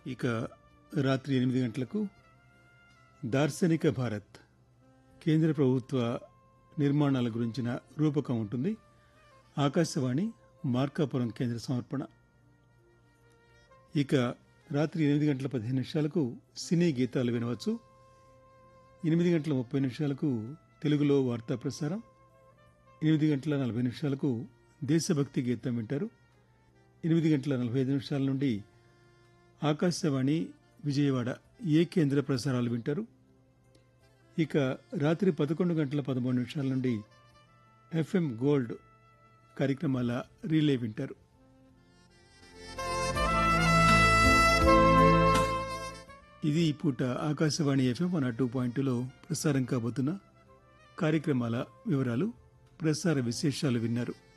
ఇక రాత్రి ఎనిమిది గంటలకు దార్శనిక భారత్ కేంద్ర ప్రభుత్వ నిర్మాణాల గురించిన రూపకం ఉంటుంది ఆకాశవాణి మార్కాపురం కేంద్ర సమర్పణ ఇక రాత్రి ఎనిమిది గంటల పదిహేను నిమిషాలకు సినీ గీతాలు వినవచ్చు ఎనిమిది గంటల ముప్పై నిమిషాలకు తెలుగులో వార్తా ప్రసారం ఎనిమిది గంటల నలభై నిమిషాలకు దేశభక్తి గీతం వింటారు ఎనిమిది గంటల నలభై ఐదు నిమిషాల నుండి ఆకాశవాణి విజయవాడ ఏ కేంద్ర ప్రసారాలు వింటారు ఇక రాత్రి పదకొండు గంటల పదమూడు నిమిషాల నుండి ఎఫ్ఎం గోల్డ్ కార్యక్రమాల రీలే వింటారు ఇది ఈ పూట Akashvani FM one two point టూలో ప్రసారం కాబోతున్న కార్యక్రమాల వివరాలు ప్రసార విశేషాలు విన్నారు